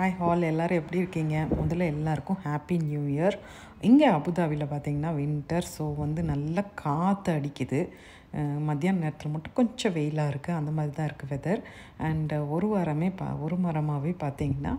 hi hall எல்லோரும் எப்படி இருக்கீங்க முதல்ல எல்லாருக்கும் ஹாப்பி நியூ இயர் இங்கே அபுதாபியில் பார்த்தீங்கன்னா வின்டர் ஸோ வந்து நல்லா காற்று அடிக்குது அஹ் மத்தியான நேரத்தில் மட்டும் கொஞ்சம் வெயிலாக இருக்குது அந்த மாதிரி தான் இருக்குது வெதர் அண்ட் ஒரு வாரமே பா ஒரு வாரமாகவே பார்த்தீங்கன்னா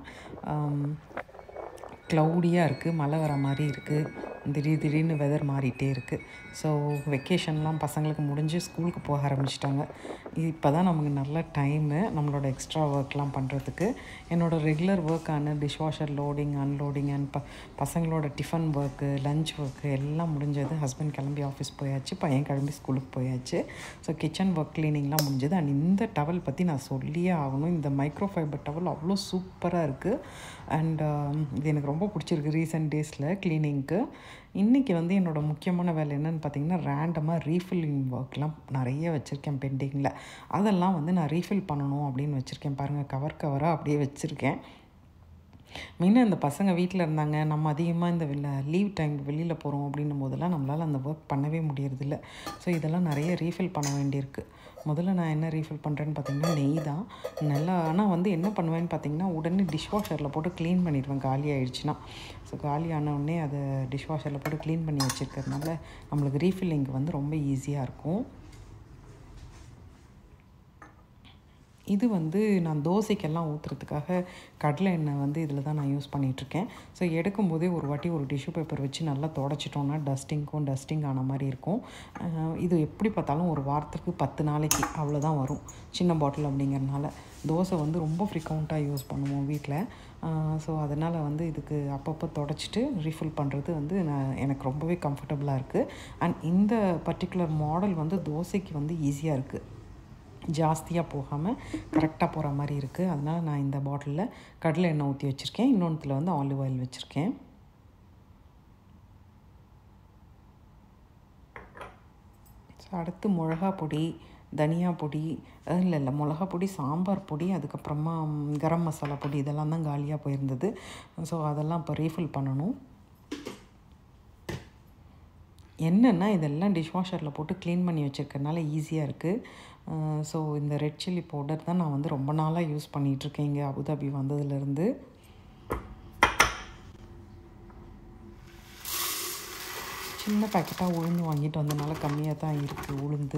க்ளவுடியாக இருக்குது மழை வர மாதிரி இருக்குது திடீர் திடீர்னு வெதர் மாறிட்டே இருக்குது ஸோ வெக்கேஷன்லாம் பசங்களுக்கு முடிஞ்சு ஸ்கூலுக்கு போக ஆரம்பிச்சிட்டாங்க இப்போ தான் நமக்கு நல்ல டைமு நம்மளோட எக்ஸ்ட்ரா ஒர்க்லாம் பண்ணுறதுக்கு என்னோடய ரெகுலர் ஒர்க்கான டிஷ்வாஷர் லோடிங் அன்லோடிங் அண்ட் ப பசங்களோட டிஃபன் ஒர்க்கு லஞ்ச் ஒர்க்கு எல்லாம் முடிஞ்சது ஹஸ்பண்ட் கிளம்பி ஆஃபீஸ் போயாச்சு பையன் கிளம்பி ஸ்கூலுக்கு போயாச்சு ஸோ கிச்சன் ஒர்க் க்ளீனிங்லாம் முடிஞ்சது அண்ட் இந்த டவல் பற்றி நான் சொல்லியே ஆகணும் இந்த மைக்ரோ ஃபைபர் டவல் அவ்வளோ சூப்பராக இருக்குது அண்ட் இது எனக்கு ரொம்ப பிடிச்சிருக்கு ரீசெண்ட் டேஸில் க்ளீனிங்க்கு இன்றைக்கி வந்து என்னோடய முக்கியமான வேலை என்னென்னு பார்த்தீங்கன்னா ரேண்டமாக ரீஃபில்லிங் ஒர்க்லாம் நிறைய வச்சுருக்கேன் பெண்டிங்கில் அதெல்லாம் வந்து நான் ரீஃபில் பண்ணணும் அப்படின்னு வச்சுருக்கேன் பாருங்கள் கவர் கவராக அப்படியே வச்சுருக்கேன் மெயினாக இந்த பசங்க வீட்டில் இருந்தாங்க நம்ம அதிகமாக இந்த வெளில லீவ் டைம் வெளியில் போகிறோம் அப்படின்னும் போதெல்லாம் நம்மளால் அந்த ஒர்க் பண்ணவே முடியறதில்ல ஸோ இதெல்லாம் நிறைய ரீஃபில் பண்ண வேண்டியிருக்கு முதல்ல நான் என்ன ரீஃபில் பண்ணுறேன்னு பார்த்தீங்கன்னா நெய் தான் நல்லா ஆனால் வந்து என்ன பண்ணுவேன்னு பார்த்தீங்கன்னா உடனே டிஷ்வாஷரில் போட்டு க்ளீன் பண்ணிடுவேன் காலி ஆயிடுச்சுன்னா ஸோ காலி ஆன உடனே அதை டிஷ்வாஷரில் போட்டு க்ளீன் பண்ணி வச்சுருக்கிறதுனால நம்மளுக்கு ரீஃபில்லிங் வந்து ரொம்ப ஈஸியாக இருக்கும் இது வந்து நான் தோசைக்கெல்லாம் ஊற்றுறதுக்காக கடலை எண்ணெய் வந்து இதில் தான் நான் யூஸ் பண்ணிகிட்ருக்கேன் ஸோ எடுக்கும்போதே ஒரு வாட்டி ஒரு டிஷ்யூ பேப்பர் வச்சு நல்லா தொடச்சிட்டோன்னா டஸ்டிங்க்கும் டஸ்டிங் ஆன மாதிரி இருக்கும் அஹ் இது எப்படி பார்த்தாலும் ஒரு வாரத்துக்கு பத்து நாளைக்கு அவ்வளோதான் வரும் சின்ன பாட்டில் அப்படிங்கிறனால தோசை வந்து ரொம்ப ஃப்ரீக்வெண்ட்டாக யூஸ் பண்ணுவோம் வீட்டில் ஸோ அதனால் வந்து இதுக்கு அப்பப்போ தொடச்சிட்டு ரீஃபில் பண்ணுறது வந்து நான் எனக்கு ரொம்பவே கம்ஃபர்டபுளாக இருக்குது அண்ட் இந்த பர்டிகுலர் மாடல் வந்து தோசைக்கு வந்து ஈஸியாக இருக்குது ஜாஸ்தியாக போகாமல் கரெக்டாக போகிற மாதிரி இருக்குது அதனால் நான் இந்த பாட்டிலில் கடலை எண்ணெய் ஊற்றி வச்சுருக்கேன் இன்னொன்றுத்தில் வந்து ஆலிவ் ஆயில் வச்சுருக்கேன் ஸோ அடுத்து மிளகா பொடி தனியா பொடி இல்லை இல்லை மிளகா பொடி சாம்பார் பொடி அதுக்கப்புறமா ம், கரம் மசாலா பொடி இதெல்லாம் தான் காலியாக போயிருந்தது ஸோ அதெல்லாம் இப்போ ரீஃபில் பண்ணணும் என்னென்னா இதெல்லாம் டிஷ்வாஷரில் போட்டு க்ளீன் பண்ணி வச்சுருக்கறனால ஈஸியாக இருக்குது ஸோ இந்த ரெட் சில்லி பவுடர் தான் நான் வந்து ரொம்ப நாளாக யூஸ் பண்ணிகிட்ருக்கேன் இங்கே அபுதாபி வந்ததுலேருந்து சின்ன பேக்கெட்டாக உளுந்து வாங்கிட்டு வந்தனால கம்மியாக தான் இருக்குது உளுந்து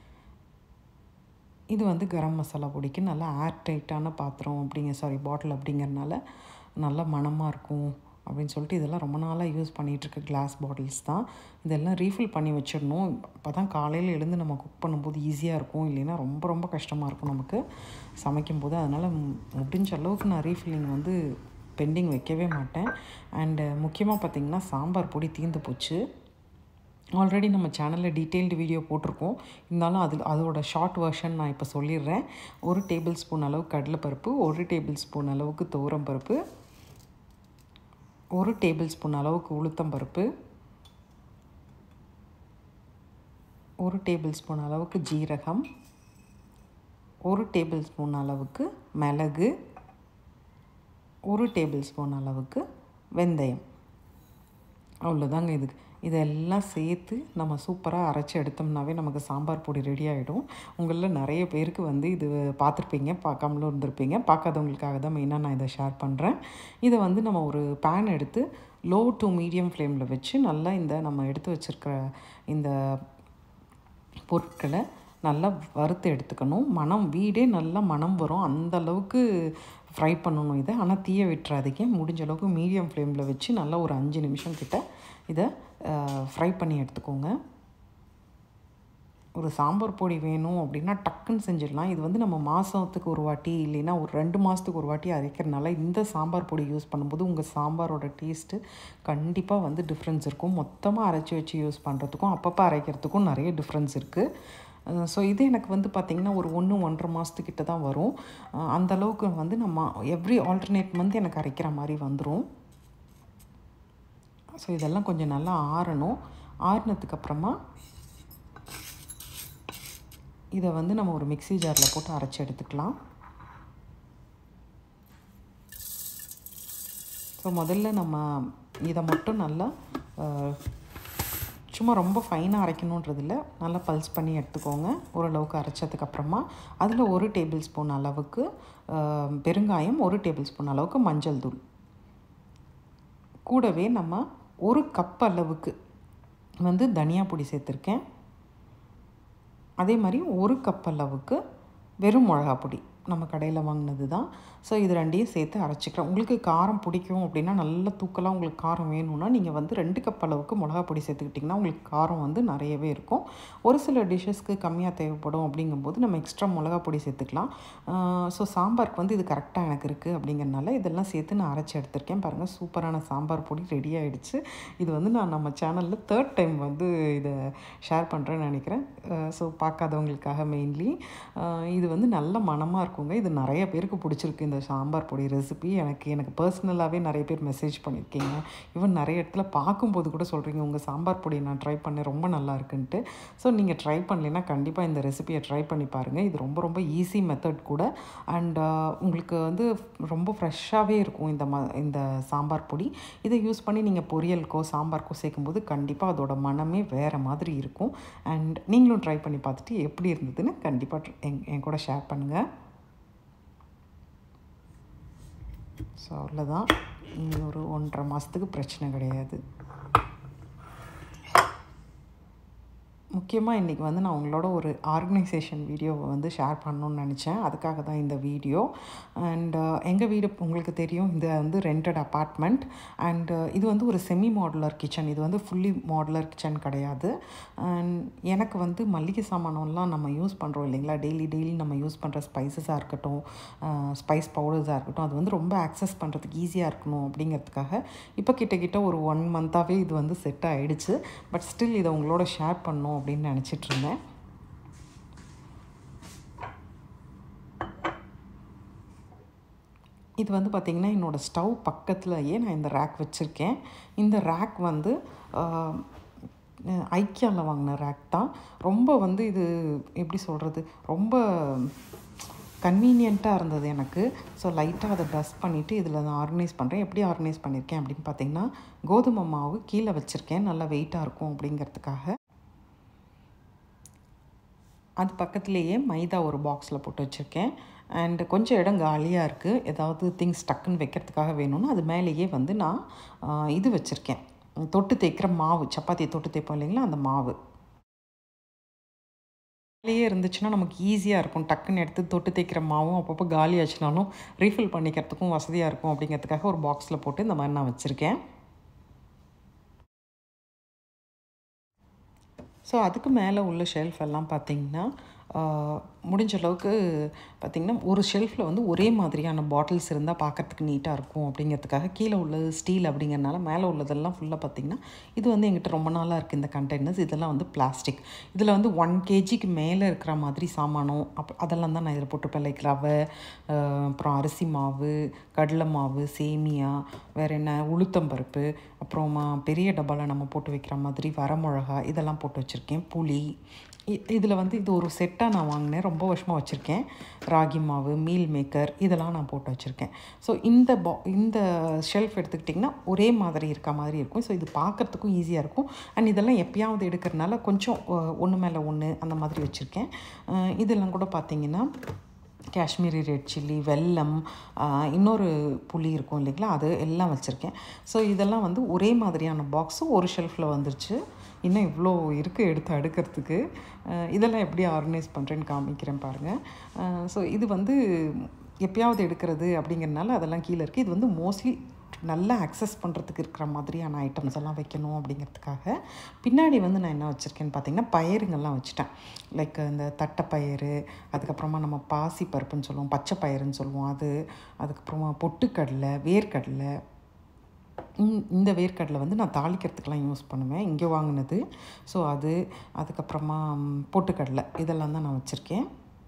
இது வந்து கரம் மசாலா பொடிக்கு நல்லா ஏர் டைட்டான பாத்திரம் அப்படிங்க சாரி பாட்டில் அப்படிங்கிறனால நல்ல மணமாக இருக்கும் அப்படின்னு சொல்லிட்டு இதெல்லாம் ரொம்ப நாளாக யூஸ் பண்ணிகிட்ருக்க கிளாஸ் பாட்டில்ஸ் தான் இதெல்லாம் ரீஃபில் பண்ணி வச்சிடணும் அப்போ தான் காலையில் எழுந்து நம்ம குக் பண்ணும்போது ஈஸியாக இருக்கும் இல்லைன்னா ரொம்ப ரொம்ப கஷ்டமாக இருக்கும் நமக்கு சமைக்கும்போது அதனால் ம்- முடிஞ்ச அளவுக்கு நான் ரீஃபில்லிங் வந்து பெண்டிங் வைக்கவே மாட்டேன் அண்டு முக்கியமாக பார்த்திங்கன்னா சாம்பார் பொடி தீர்ந்து போச்சு ஆல்ரெடி நம்ம சேனலில் டீட்டெயில்டு வீடியோ போட்டிருக்கோம் இருந்தாலும் அதில் அதோட ஷார்ட் வெர்ஷன் நான் இப்போ சொல்லிடுறேன் ஒரு டேபிள் ஸ்பூன் அளவு கடலைப்பருப்பு ஒரு டேபிள் ஸ்பூன் அளவுக்கு துவரம் பருப்பு ஒரு டேபிள் ஸ்பூன் அளவுக்கு உளுத்தம் பருப்பு ஒரு டேபிள் ஸ்பூன் அளவுக்கு ஜீரகம் ஒரு டேபிள் ஸ்பூன் அளவுக்கு மிளகு ஒரு டேபிள் ஸ்பூன் அளவுக்கு வெந்தயம் அவ்வளோதாங்க இதுக்கு இதெல்லாம் சேர்த்து நம்ம சூப்பராக அரைச்சி எடுத்தோம்னாவே நமக்கு சாம்பார் பொடி ரெடி ஆகிடும் உங்களில் நிறைய பேருக்கு வந்து இது பார்த்துருப்பீங்க பார்க்காமலும் இருந்திருப்பீங்க பார்க்காதவங்களுக்காக தான் மெயினாக நான் இதை ஷேர் பண்ணுறேன் இதை வந்து நம்ம ஒரு பேன் எடுத்து லோ டு மீடியம் ஃப்ளேமில் வச்சு நல்லா இந்த நம்ம எடுத்து வச்சுருக்கிற இந்த பொருட்களை நல்லா வறுத்து எடுத்துக்கணும் மனம் வீடே நல்லா மனம் வரும் அந்த அளவுக்கு ஃப்ரை பண்ணணும் இதை ஆனால் தீய விட்டுறாதீங்க முடிஞ்ச அளவுக்கு மீடியம் ஃப்ளேமில் வச்சு நல்லா ஒரு அஞ்சு நிமிஷம் கிட்ட இதை ஃப்ரை பண்ணி எடுத்துக்கோங்க ஒரு சாம்பார் பொடி வேணும் அப்படின்னா டக்குன்னு செஞ்சிடலாம் இது வந்து நம்ம மாதத்துக்கு ஒரு வாட்டி இல்லைன்னா ஒரு ரெண்டு மாதத்துக்கு ஒரு வாட்டி அரைக்கிறனால இந்த சாம்பார் பொடி யூஸ் பண்ணும்போது உங்கள் சாம்பாரோட டேஸ்ட்டு கண்டிப்பாக வந்து டிஃப்ரென்ஸ் இருக்கும் மொத்தமாக அரைச்சி வச்சு யூஸ் பண்ணுறதுக்கும் அப்பப்போ அரைக்கிறதுக்கும் நிறைய டிஃப்ரென்ஸ் இருக்குது ஸோ இது எனக்கு வந்து பார்த்திங்கன்னா ஒரு ஒன்று ஒன்றரை மாதத்துக்கிட்ட தான் வரும் அஹ் அந்த அளவுக்கு வந்து நம்ம எவ்ரி ஆல்டர்னேட் மந்த் எனக்கு அரைக்கிற மாதிரி வந்துடும் ஸோ இதெல்லாம் கொஞ்சம் நல்லா ஆறணும் ஆறுனதுக்கப்புறமா இதை வந்து நம்ம ஒரு மிக்ஸி ஜாரில் போட்டு அரைச்சி எடுத்துக்கலாம் ஸோ முதல்ல நம்ம இதை மட்டும் நல்லா சும்மா ரொம்ப ஃபைனாக அரைக்கணுன்றதில்ல நல்லா பல்ஸ் பண்ணி எடுத்துக்கோங்க ஓரளவுக்கு அரைச்சதுக்கப்புறமா அதில் ஒரு டேபிள் ஸ்பூன் அளவுக்கு ஆஹ், பெருங்காயம் ஒரு டேபிள் ஸ்பூன் அளவுக்கு மஞ்சள் தூள் கூடவே நம்ம ஒரு கப் அளவுக்கு வந்து தனியா பொடி சேர்த்துருக்கேன் அதே மாதிரி ஒரு கப் அளவுக்கு வெறும் மிளகா பொடி நம்ம கடையில் வாங்கினது தான் ஸோ இது ரெண்டையும் சேர்த்து அரைச்சிக்கிறோம் உங்களுக்கு காரம் பிடிக்கும் அப்படின்னா நல்ல தூக்கலாக உங்களுக்கு காரம் வேணும்னா நீங்கள் வந்து ரெண்டு கப் அளவுக்கு மிளகா பொடி சேர்த்துக்கிட்டிங்கன்னா உங்களுக்கு காரம் வந்து நிறையவே இருக்கும் ஒரு சில டிஷ்ஷஸ்க்கு கம்மியாக தேவைப்படும் அப்படிங்கும்போது நம்ம எக்ஸ்ட்ரா மிளகா பொடி சேர்த்துக்கலாம் ஸோ சாம்பாருக்கு வந்து இது கரெக்டாக எனக்கு இருக்குது அப்படிங்கிறனால இதெல்லாம் சேர்த்து நான் அரைச்சி எடுத்திருக்கேன் பாருங்கள் சூப்பரான சாம்பார் பொடி ரெடி ஆயிடுச்சு இது வந்து நான் நம்ம சேனலில் தேர்ட் டைம் வந்து இதை ஷேர் பண்ணுறேன்னு நினைக்கிறேன் ஸோ பார்க்காதவங்களுக்காக மெயின்லி இது வந்து நல்ல மணமாக இருக்குங்க இது நிறைய பேருக்கு பிடிச்சிருக்கு இந்த சாம்பார் பொடி ரெசிபி எனக்கு எனக்கு பர்சனலாகவே நிறைய பேர் மெசேஜ் பண்ணியிருக்கீங்க ஈவன் நிறைய இடத்துல பார்க்கும்போது கூட சொல்கிறீங்க உங்கள் சாம்பார் பொடி நான் ட்ரை பண்ணேன் ரொம்ப நல்லா இருக்குன்ட்டு ஸோ நீங்கள் ட்ரை பண்ணலைன்னா கண்டிப்பாக இந்த ரெசிபியை ட்ரை பண்ணி பாருங்கள் இது ரொம்ப ரொம்ப ஈஸி மெத்தட் கூட அண்ட் உங்களுக்கு வந்து ரொம்ப ஃப்ரெஷ்ஷாகவே இருக்கும் இந்த ம இந்த சாம்பார் பொடி இதை யூஸ் பண்ணி நீங்கள் பொரியலுக்கோ சாம்பாருக்கோ சேர்க்கும்போது கண்டிப்பாக அதோட மனமே வேறு மாதிரி இருக்கும் அண்ட் நீங்களும் ட்ரை பண்ணி பார்த்துட்டு எப்படி இருந்ததுன்னு கண்டிப்பாக என் என் கூட ஷேர் பண்ணுங்கள் ஸோ அவ்வளோதான் இனி ஒரு ஒன்றரை மாதத்துக்கு பிரச்சனை கிடையாது முக்கியமாக இன்றைக்கி வந்து நான் உங்களோட ஒரு ஆர்கனைசேஷன் வீடியோவை வந்து ஷேர் பண்ணணும்னு நினச்சேன் அதுக்காக தான் இந்த வீடியோ அண்ட் எங்கள் வீடு உங்களுக்கு தெரியும் இது வந்து ரெண்டட் அப்பார்ட்மெண்ட் அண்ட் இது வந்து ஒரு செமி மாடுலர் கிச்சன் இது வந்து ஃபுல்லி மாடுலர் கிச்சன் கிடையாது அண்ட் எனக்கு வந்து மல்லிகை சாமானம்லாம் நம்ம யூஸ் பண்ணுறோம் இல்லைங்களா டெய்லி டெய்லி நம்ம யூஸ் பண்ணுற ஸ்பைசஸாக இருக்கட்டும் ஸ்பைஸ் பவுடர்ஸாக இருக்கட்டும் அது வந்து ரொம்ப ஆக்சஸ் பண்ணுறதுக்கு ஈஸியாக இருக்கணும் அப்படிங்கிறதுக்காக இப்போ கிட்ட கிட்ட ஒரு ஒன் மந்த்தாகவே இது வந்து செட் ஆகிடுச்சு பட் ஸ்டில் இதை உங்களோட ஷேர் பண்ணணும் அப்படின்னு நினச்சிட்டு இருந்தேன் இது வந்து பார்த்திங்கன்னா என்னோடய ஸ்டவ் பக்கத்துலயே நான் இந்த ரேக் வச்சுருக்கேன் இந்த ரேக் வந்து ஐக்கியாவில் வாங்கின ரேக் தான் ரொம்ப வந்து இது எப்படி சொல்கிறது ரொம்ப கன்வீனியண்ட்டாக இருந்தது எனக்கு ஸோ லைட்டாக அதை ப்ரஷ் பண்ணிவிட்டு இதில் நான் ஆர்கனைஸ் பண்ணுறேன் எப்படி ஆர்கனைஸ் பண்ணியிருக்கேன் அப்படின்னு பார்த்தீங்கன்னா கோதுமை மாவு கீழே வச்சுருக்கேன் நல்லா வெயிட்டாக இருக்கும் அப்படிங்கிறதுக்காக அது பக்கத்துலேயே மைதா ஒரு பாக்ஸில் போட்டு வச்சுருக்கேன் அண்ட் கொஞ்சம் இடம் காலியாக இருக்குது ஏதாவது திங்ஸ் டக்குன்னு வைக்கிறதுக்காக வேணும்னா அது மேலேயே வந்து நான் ஆ, இது வச்சுருக்கேன் தொட்டு தேய்க்கிற மாவு சப்பாத்தி தொட்டு தேய்ப்போம் இல்லைங்களா அந்த மாவு மேலேயே இருந்துச்சுன்னா நமக்கு ஈஸியாக இருக்கும் டக்குன்னு எடுத்து தொட்டு தேய்க்கிற மாவும் அப்பப்போ காலி ஆச்சுனாலும் ரீஃபில் பண்ணிக்கிறதுக்கும் வசதியாக இருக்கும் அப்படிங்கிறதுக்காக ஒரு பாக்ஸில் போட்டு இந்த மாதிரி நான் வச்சுருக்கேன் ஸோ அதுக்கு மேலே உள்ள ஷெல்ஃப் எல்லாம் பார்த்தீங்கன்னா ஆஹ், முடிஞ்ச அளவுக்கு பார்த்திங்கன்னா ஒரு ஷெல்ஃபில் வந்து ஒரே மாதிரியான பாட்டில்ஸ் இருந்தால் பார்க்கறதுக்கு நீட்டாக இருக்கும் அப்படிங்கிறதுக்காக கீழே உள்ளது ஸ்டீல் அப்படிங்கிறனால மேலே உள்ளதெல்லாம் ஃபுல்லாக பார்த்திங்கன்னா இது வந்து எங்கிட்ட ரொம்ப நாளாக இருக்குது இந்த கண்டெய்னர்ஸ் இதெல்லாம் வந்து பிளாஸ்டிக் இதில் வந்து ஒன் கேஜிக்கு மேலே இருக்கிற மாதிரி சாமானம் அப் அதெல்லாம் தான் நான் இதில் போட்டிருப்பேன் லைக் ரவை ஆஹ், அப்புறம் அரிசி மாவு கடலை மாவு சேமியா வேறு என்ன உளுத்தம்பருப்பு அப்புறமா பெரிய டப்பாவில் நம்ம போட்டு வைக்கிற மாதிரி வரமிளகா இதெல்லாம் போட்டு வச்சுருக்கேன் புளி இதில் வந்து இது ஒரு செட்டாக நான் வாங்கினேன் ரொம்ப வருஷமாக வச்சுருக்கேன் ராகி மாவு மீல் மேக்கர் இதெல்லாம் நான் போட்டு வச்சுருக்கேன் ஸோ இந்த பா இந்த ஷெல்ஃப் எடுத்துக்கிட்டிங்கன்னா ஒரே மாதிரி இருக்க மாதிரி இருக்கும் ஸோ இது பார்க்குறதுக்கும் ஈஸியாக இருக்கும் அண்ட் இதெல்லாம் எப்பயாவது எடுக்கிறனால கொஞ்சம் ஒன்று மேலே ஒன்று அந்த மாதிரி வச்சுருக்கேன் அஹ் இதெல்லாம் கூட பார்த்தீங்கன்னா காஷ்மீரி ரெட் சில்லி வெல்லம் ஆஹ், இன்னொரு புளி இருக்கும் இல்லைங்களா அது எல்லாம் வச்சுருக்கேன் ஸோ இதெல்லாம் வந்து ஒரே மாதிரியான பாக்ஸும் ஒரு ஷெல்ஃபில் வந்துருச்சு இன்னும் இவ்வளோ இருக்குது எடுத்து அடுக்கிறதுக்கு ஆஹ், இதெல்லாம் எப்படி ஆர்கனைஸ் பண்ணுறேன்னு காமிக்கிறேன் பாருங்கள் ஸோ இது வந்து எப்பயாவது எடுக்கிறது அப்படிங்கிறனால அதெல்லாம் கீழே இருக்குது இது வந்து மோஸ்ட்லி நல்லா அக்சஸ் பண்ணுறதுக்கு இருக்கிற மாதிரியான ஐட்டம்ஸ் எல்லாம் வைக்கணும் அப்படிங்கிறதுக்காக பின்னாடி வந்து நான் என்ன வச்சுருக்கேன்னு பார்த்தீங்கன்னா பயிருங்கள்லாம் வச்சுட்டேன் லைக் இந்த தட்டைப்பயிறு அதுக்கப்புறமா நம்ம பாசி பருப்புன்னு சொல்லுவோம் பச்சை பயிறுன்னு சொல்லுவோம் அது அதுக்கப்புறமா பொட்டுக்கடலை வேர்க்கடலை இந்த- இந்த வேர்க்கடலை வந்து நான் தாளிக்கிறதுக்கெலாம் யூஸ் பண்ணுவேன் இங்கே வாங்கினது ஸோ அது அதுக்கப்புறமா ம், பொட்டுக்கடலை இதெல்லாம் தான் நான் வச்சுருக்கேன்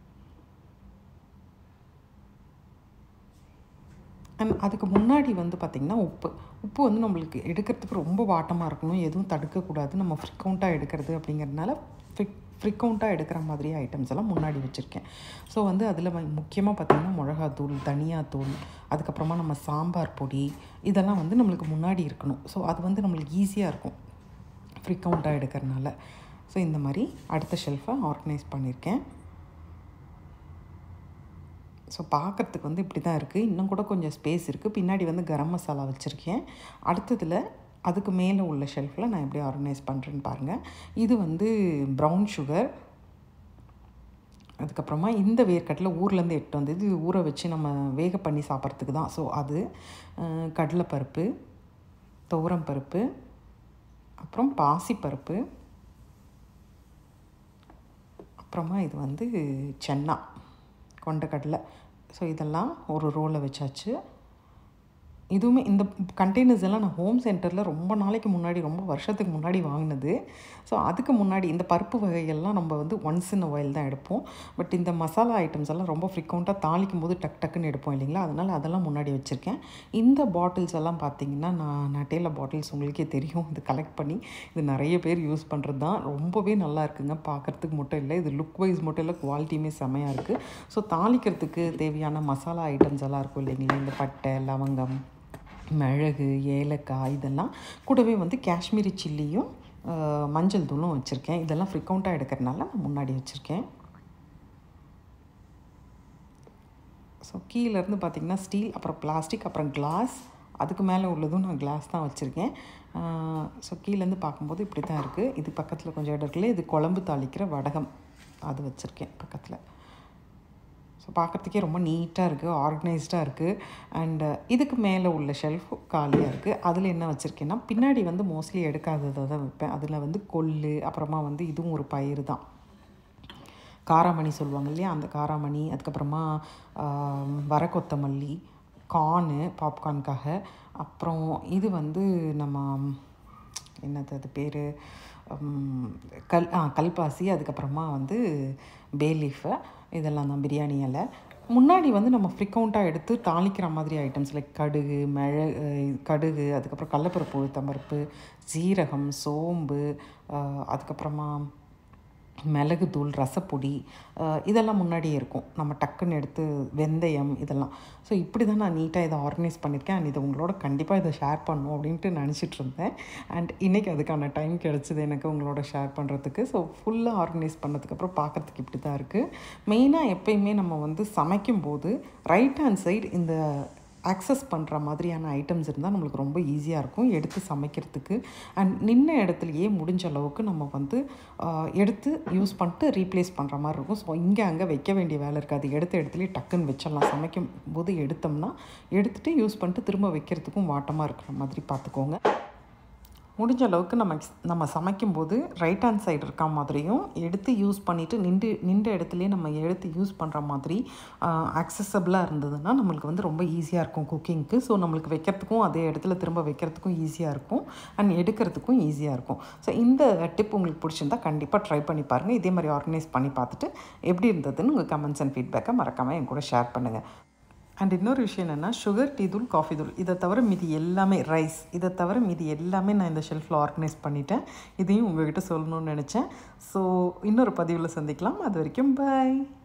அண்ட் அதுக்கு முன்னாடி வந்து பார்த்திங்கன்னா உப்பு உப்பு வந்து நம்மளுக்கு எடுக்கிறதுக்கு ரொம்ப வாட்டமாக இருக்கணும் எதுவும் தடுக்கக்கூடாது நம்ம ஃப்ரிக்கவுண்ட்டாக எடுக்கிறது அப்படிங்கிறதுனால ஃப்ரிக் ஃப்ரிக்கவுண்ட்டாக எடுக்கிற மாதிரி ஐட்டம்ஸ் எல்லாம் முன்னாடி வச்சுருக்கேன் ஸோ வந்து அதில் முக்கியமாக பார்த்திங்கன்னா மிளகாத்தூள் தனியாத்தூள் அதுக்கப்புறமா நம்ம சாம்பார் பொடி இதெல்லாம் வந்து நம்மளுக்கு முன்னாடி இருக்கணும் ஸோ அது வந்து நம்மளுக்கு ஈஸியாக இருக்கும் ஃப்ரீ கவுண்ட்டாக எடுக்கிறனால ஸோ இந்த மாதிரி அடுத்த ஷெல்ஃபை ஆர்கனைஸ் பண்ணியிருக்கேன் ஸோ பார்க்குறதுக்கு வந்து இப்படி தான் இருக்குது இன்னும் கூட கொஞ்சம் ஸ்பேஸ் இருக்குது பின்னாடி வந்து கரம் மசாலா வச்சுருக்கேன் அடுத்ததில் அதுக்கு மேலே உள்ள ஷெல்ஃபில் நான் எப்படி ஆர்கனைஸ் பண்ணுறேன்னு பாருங்கள் இது வந்து ப்ரௌன் சுகர் அதுக்கப்புறமா இந்த வேர்க்கடலை ஊர்லேருந்து எட்டு வந்து இது ஊற வச்சு நம்ம வேக பண்ணி சாப்பிட்றதுக்கு தான் ஸோ அது அஹ், கடலைப்பருப்பு துவரம் பருப்பு அப்புறம் பாசிப்பருப்பு அப்புறமா இது வந்து சென்னா கொண்டக்கடலை ஸோ இதெல்லாம் ஒரு ரோலில் வச்சாச்சு இதுவுமே இந்த கண்டெய்னர்ஸ் எல்லாம் நான் ஹோம் சென்டரில் ரொம்ப நாளைக்கு முன்னாடி ரொம்ப வருஷத்துக்கு முன்னாடி வாங்கினது ஸோ அதுக்கு முன்னாடி இந்த பருப்பு வகைகள்லாம் நம்ம வந்து ஒன்ஸ் இன் ஒயில் தான் எடுப்போம் பட் இந்த மசாலா ஐட்டம்ஸ் எல்லாம் ரொம்ப ஃப்ரீக்வெண்ட்டாக தாளிக்கும் போது டக் டக்குன்னு எடுப்போம் இல்லைங்களா அதனால் அதெல்லாம் முன்னாடி வச்சுருக்கேன் இந்த பாட்டில்ஸ் எல்லாம் பார்த்தீங்கன்னா நான் நட்டேல பாட்டில்ஸ் உங்களுக்கே தெரியும் இது கலெக்ட் பண்ணி இது நிறைய பேர் யூஸ் பண்ணுறது தான் ரொம்பவே நல்லா இருக்குங்க பார்க்குறதுக்கு மட்டும் இல்லை இது லுக் வைஸ் மட்டும் இல்லை குவாலிட்டியுமே செமையாக இருக்குது ஸோ தாளிக்கிறதுக்கு தேவையான மசாலா ஐட்டம்ஸ் எல்லாம் இருக்கும் இல்லைங்களா இந்த பட்டை லவங்கம் மிளகு ஏலக்காய் இதெல்லாம் கூடவே வந்து காஷ்மீரி சில்லியும் அஹ், மஞ்சள் தூளும் வச்சுருக்கேன் இதெல்லாம் ஃப்ரீக்வெண்ட்டாக எடுக்கிறனால நான் முன்னாடி வச்சுருக்கேன் ஸோ கீழேருந்து பார்த்திங்கன்னா ஸ்டீல் அப்புறம் பிளாஸ்டிக் அப்புறம் கிளாஸ் அதுக்கு மேலே உள்ளதும் நான் கிளாஸ் தான் வச்சுருக்கேன் ஸோ கீழேருந்து பார்க்கும்போது இப்படி தான் இருக்குது இது பக்கத்தில் கொஞ்சம் இடம் இருக்குல்ல இது குழம்பு தாளிக்கிற வடகம் அது வச்சுருக்கேன் பக்கத்தில் ஸோ பார்க்குறதுக்கே ரொம்ப நீட்டாக இருக்குது ஆர்கனைஸ்டாக இருக்குது அண்டு இதுக்கு மேலே உள்ள ஷெல்ஃப் காலியாக இருக்குது அதில் என்ன வச்சுருக்கேன்னா பின்னாடி வந்து மோஸ்ட்லி எடுக்காததை தான் வைப்பேன் அதில் வந்து கொள்ளு அப்புறமா வந்து இதுவும் ஒரு பயிர் தான் காராமணி சொல்லுவாங்க இல்லையா அந்த காராமணி அதுக்கப்புறமா ஆம், வர கொத்தமல்லி கார்னு பாப்கார்னுக்காக அப்புறம் இது வந்து நம்ம என்னது அது பேர் கல் ஆ கல்பாசி அதுக்கப்புறமா வந்து பேலீஃபு இதெல்லாம் தான் பிரியாணி இலை முன்னாடி வந்து நம்ம ஃப்ரிக்கவுண்ட்டாக எடுத்து தாளிக்கிற மாதிரி ஐட்டம்ஸ் லைக் கடுகு மிளகு கடுகு அதுக்கப்புறம் கடலப்பருப்பு உளுத்தம்பருப்பு ஜீரகம் சோம்பு ஆஹ் அதுக்கப்புறமா மிளகுத்தூள் ரசப்பொடி அஹ் இதெல்லாம் முன்னாடியே இருக்கும் நம்ம டக்குன்னு எடுத்து வெந்தயம் இதெல்லாம் ஸோ இப்படி தான் நான் நீட்டாக இதை ஆர்கனைஸ் பண்ணியிருக்கேன் அண்ட் இதை உங்களோட கண்டிப்பாக இதை ஷேர் பண்ணணும் அப்படின்ட்டு நினச்சிட்டு இருந்தேன் அண்ட் இன்றைக்கி அதுக்கான டைம் கிடச்சிது எனக்கு உங்களோட ஷேர் பண்ணுறதுக்கு ஸோ ஃபுல்லாக ஆர்கனைஸ் பண்ணதுக்கப்புறம் பார்க்குறதுக்கு இப்படி தான் இருக்குது மெயினாக எப்பயுமே நம்ம வந்து சமைக்கும்போது ரைட் ஹேண்ட் சைடு இந்த ஆக்சஸ் பண்ணுற மாதிரியான ஐட்டம்ஸ் இருந்தால் நம்மளுக்கு ரொம்ப ஈஸியாக இருக்கும் எடுத்து சமைக்கிறதுக்கு அண்ட் நின்ன இடத்துலையே முடிஞ்ச அளவுக்கு நம்ம வந்து ஆஹ், எடுத்து யூஸ் பண்ணிட்டு ரீப்ளேஸ் பண்ணுற மாதிரி இருக்கும் ஸோ இங்கே அங்கே வைக்க வேண்டிய வேலை இருக்காது எடுத்த இடத்துலையே டக்குன்னு வச்சிடலாம் சமைக்கும் போது எடுத்தோம்னா எடுத்துகிட்டு யூஸ் பண்ணிட்டு திரும்ப வைக்கிறதுக்கும் வாட்டமாக இருக்கிற மாதிரி பார்த்துக்கோங்க முடிஞ்ச அளவுக்கு நம்ம நம்ம சமைக்கும்போது ரைட் ஹேண்ட் சைடு இருக்க மாதிரியும் எடுத்து யூஸ் பண்ணிவிட்டு நின்று நின்ற இடத்துலையே நம்ம எடுத்து யூஸ் பண்ணுற மாதிரி ஆக்சசபிளாக இருந்ததுன்னா நம்மளுக்கு வந்து ரொம்ப ஈஸியாக இருக்கும் குக்கிங்க்கு ஸோ நம்மளுக்கு வைக்கிறதுக்கும் அதே இடத்துல திரும்ப வைக்கிறதுக்கும் ஈஸியாக இருக்கும் அண்ட் எடுக்கிறதுக்கும் ஈஸியாக இருக்கும் ஸோ இந்த டிப் உங்களுக்கு பிடிச்சிருந்தா கண்டிப்பாக ட்ரை பண்ணி பாருங்கள் இதே மாதிரி ஆர்கனைஸ் பண்ணி பார்த்துட்டு எப்படி இருந்ததுன்னு உங்கள் கமெண்ட்ஸ் அண்ட் ஃபீட்பேக்கை மறக்காமல் என் கூட ஷேர் பண்ணுங்கள் அண்ட் இன்னொரு விஷயம் என்னென்னா சுகர் டீ தூள் காஃபி தூள் இதை தவிர மீதி எல்லாமே ரைஸ் இதை தவிர மீதி எல்லாமே நான் இந்த ஷெல்ஃபில் ஆர்கனைஸ் பண்ணிட்டேன் இதையும் உங்ககிட்ட சொல்லணும்னு நினச்சேன் ஸோ இன்னொரு பதிவில் சந்திக்கலாம் அது வரைக்கும் பாய்